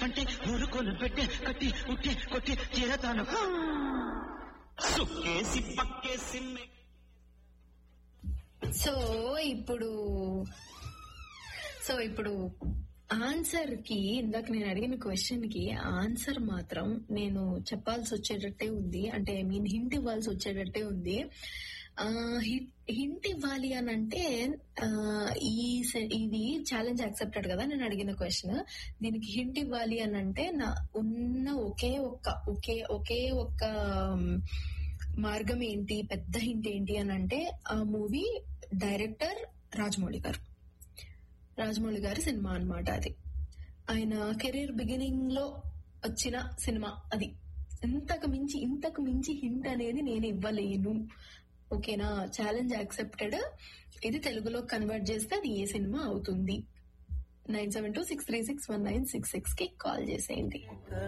కంటే ఊరుకొని పెట్టే కట్టి ఉట్టి కొట్టి చేరతాను సుక్కేసి పక్కేసి మె- సో ఇప్పుడు సో ఇప్పుడు ఆన్సర్ కి ఇందాక నేను అడిగిన క్వశ్చన్ కి ఆన్సర్ మాత్రం నేను చెప్పాల్సి వచ్చేటట్టే ఉంది అంటే ఐ మీన్ హింట్ ఇవ్వాల్సి వచ్చేటట్టే ఉంది హింట్ ఇవ్వాలి అని అంటే ఆ, ఈ సె- ఇది ఛాలెంజ్ యాక్సెప్టెడ్ కదా నేను అడిగిన క్వశ్చన్ దీనికి హింట్ ఇవ్వాలి అని అంటే నా ఉన్న ఒకే ఒక్క ఒకే ఒకే ఒక్క ఉమ్, మార్గం ఏంటి పెద్ద హింట్ ఏంటి అని అంటే ఆ మూవీ డైరెక్టర్ రాజమౌళి గారు రాజమౌళి గారి సినిమా అన్నమాట అది ఆయన కెరీర్ బిగినింగ్ లో వచ్చిన సినిమా అది ఇంతకు మించి ఇంతకు మించి హింట్ అనేది నేను ఇవ్వలేను ఓకేనా ఛాలెంజ్ యాక్సెప్టెడ్ ఇది తెలుగులో కన్వర్ట్ చేస్తే అది ఏ సినిమా అవుతుంది nine seven two six three six one nine six six కి కాల్ చేసేయండి